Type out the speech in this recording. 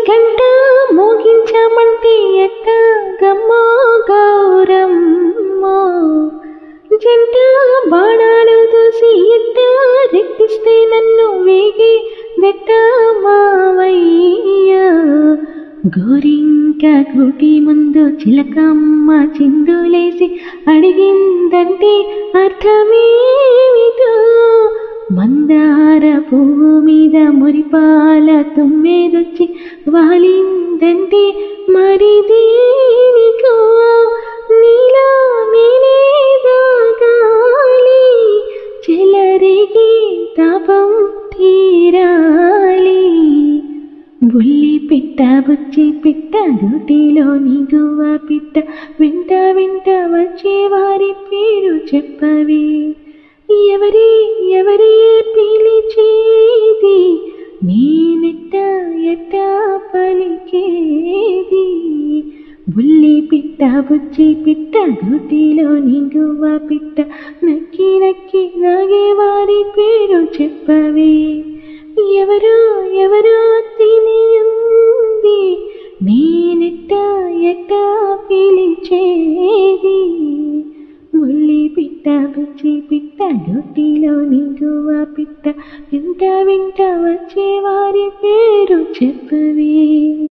గంట మోగించమంటే ఎట్ట గమ్మా గౌరమ్మ జంట బాణాలు దూసి ఎట్ట రెక్కిస్తే నన్ను వేగి దెట్ట మావయ్య గోరింక కూటి ముందు చిలకమ్మ చిందులేసి అడిగిందంటే అర్థమేమిటో మందార పువ్వు మీద మురిపాల తుమ్మెదొచ్చి వాలిందంటే మరి దేనికో నీలా మేనేదాగాలి చెలరేగి తాపం తీరాలి బుల్లి పిట్ట బుచ్చి పిట్ట దూటిలో నిగువ పిట్ట వెంట వెంట వచ్చే వారి పేరు చెప్పవే ఎవరి ఎవరి పిలిచేది నేనెట్ట ఎట్ట పలికేది బుల్లి పిట్ట బుచ్చి పిట్ట దూటిలో నిగువ పిట్ట నక్కి నక్కి నాగే వారి పేరు చెప్పవే ఎవరో ఎవరో తెలియంది నేనెట్ట ఎట్ట పిలిచేది ముల్లి పిట్ట బుచ్చి పిట్ట దొట్టిలో నిగువ పిట్ట వెంట వెంట వచ్చే వారి పేరు చెప్పవే